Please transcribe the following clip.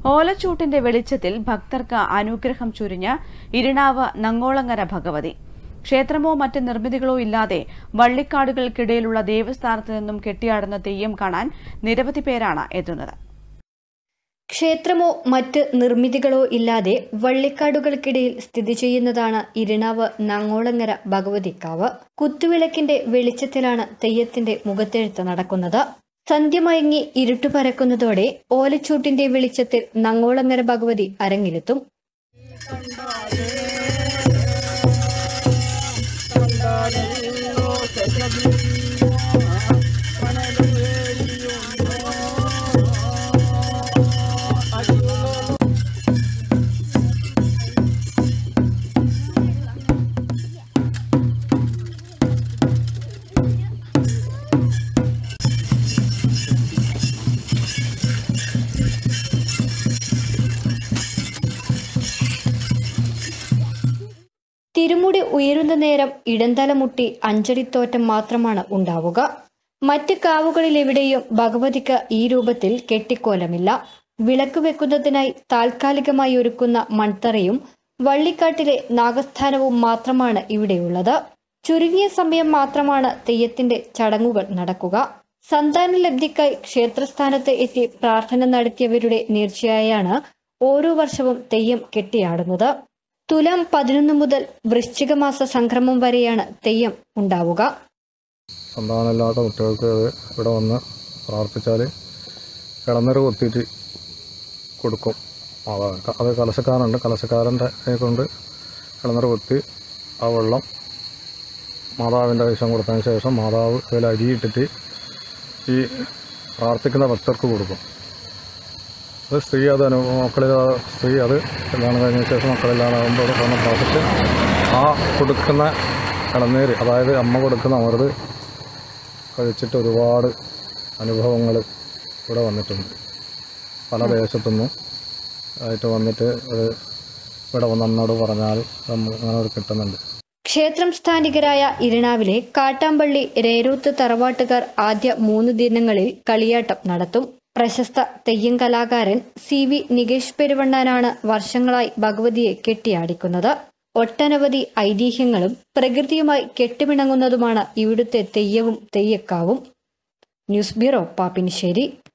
ഓലച്ചൂട്ടിന്റെ വെളിച്ചത്തിൽ ഭക്തർക്ക് അനുഗ്രഹം ചുരിഞ്ഞ് ഇരിണാവ് നങ്ങോളങ്ങര ഭഗവതി ക്ഷേത്രമോ മറ്റ് നിർമ്മിതികളോ ഇല്ലാതെ വള്ളിക്കാടുകൾക്കിടയിലുള്ള ദേവസ്ഥാനത്ത് നിന്നും കെട്ടിയാടുന്ന തെയ്യം കാണാൻ നിരവധി പേരാണ് എത്തുന്നത് ക്ഷേത്രമോ മറ്റ് നിർമ്മിതികളോ ഇല്ലാതെ വള്ളിക്കാടുകൾക്കിടയിൽ സ്ഥിതി ചെയ്യുന്നതാണ് ഇരിണാവ് നങ്ങോളങ്ങര ഭഗവതിക്കാവ് കുത്തുവിളക്കിന്റെ വെളിച്ചത്തിലാണ് തെയ്യത്തിന്റെ മുഖത്തെഴുത്ത് നടക്കുന്നത് സന്ധ്യ മയങ്ങി ഇരുട്ടു പരക്കുന്നതോടെ ഓലച്ചൂട്ടിന്റെ വെളിച്ചത്തിൽ നങ്ങോളങ്ങര ഭഗവതി അരങ്ങിലെത്തും തിരുമുടി ഉയരുന്ന നേരം ഇടന്തല മുട്ടി അഞ്ചടിത്തോറ്റം മാത്രമാണ് ഉണ്ടാവുക മറ്റ് കാവുകളിലെവിടെയും ഭഗവതിക്ക് ഈ രൂപത്തിൽ കെട്ടിക്കോലമില്ല വിളക്ക് വെക്കുന്നതിനായി താൽക്കാലികമായി ഒരുക്കുന്ന മൺതറയും വള്ളിക്കാട്ടിലെ നാഗസ്ഥാനവും മാത്രമാണ് ഇവിടെയുള്ളത് ചുരുങ്ങിയ സമയം മാത്രമാണ് തെയ്യത്തിന്റെ ചടങ്ങുകൾ നടക്കുക സന്താന ലബ്ധിക്കായി ക്ഷേത്രസ്ഥാനത്ത് എത്തി പ്രാർത്ഥന നടത്തിയവരുടെ നേർച്ചയായാണ് ഓരോ വർഷവും തെയ്യം കെട്ടിയാടുന്നത് തുലാം പതിനൊന്ന് മുതൽ വൃശ്ചിക മാസ സംക്രമം വരെയാണ് തെയ്യം ഉണ്ടാവുക സന്താനമില്ലാത്ത കുട്ടികൾക്ക് അത് ഇവിടെ വന്ന് പ്രാർത്ഥിച്ചാൽ കിളന്നര കൊത്തിയിട്ട് കൊടുക്കും മാതാവിന് ക- അത് കലശക്കാരുണ്ട് കലശക്കാരൻ്റെ കൊണ്ട് കിളന്നര കൊത്തി ആ വെള്ളം മാതാവിൻ്റെ വിഷം കൊടുത്തതിന് ശേഷം മാതാവ് അതിൽ അരിയിട്ടിട്ട് ഈ പ്രാർത്ഥിക്കുന്ന ഭക്തർക്ക് കൊടുക്കും അത് സ്ത്രീ അത് അനുഭവ മക്കളിൽ ആ സ്ത്രീ അത് കല്യാണം കഴിഞ്ഞ ശേഷം മക്കളില്ലാതാകുമ്പോൾ വന്ന് പ്രാർത്ഥിച്ച് ആ കൊടുക്കുന്ന കിളന്നേര് അതായത് അമ്മ കൊടുക്കുന്ന അമൃത് കഴിച്ചിട്ട് ഒരുപാട് അനുഭവങ്ങൾ ഇവിടെ വന്നിട്ടുണ്ട് പല ദേശത്തുനിന്നും ആയിട്ട് വന്നിട്ട് അത് ഇവിടെ വന്ന് അമ്മയോട് പറഞ്ഞാൽ നമുക്ക് അങ്ങനെ ഒരു കിട്ടുന്നുണ്ട് ക്ഷേത്രം സ്ഥാനികരായ ഇരിണാവിലെ കാട്ടാമ്പള്ളി രേരൂത്ത് തറവാട്ടുകാർ ആദ്യ മൂന്ന് ദിനങ്ങളിൽ കളിയാട്ടം നടത്തും പ്രശസ്ത തെയ്യം കലാകാരൻ സി വി നികേഷ് പെരുവണ്ണാനാണ് വർഷങ്ങളായി ഭഗവതിയെ കെട്ടിയാടിക്കുന്നത് ഒട്ടനവധി ഐതിഹ്യങ്ങളും പ്രകൃതിയുമായി കെട്ടുമിണങ്ങുന്നതുമാണ് ഇവിടുത്തെ തെയ്യവും തെയ്യക്കാവും ന്യൂസ് ബ്യൂറോ പാപ്പിനിശ്ശേരി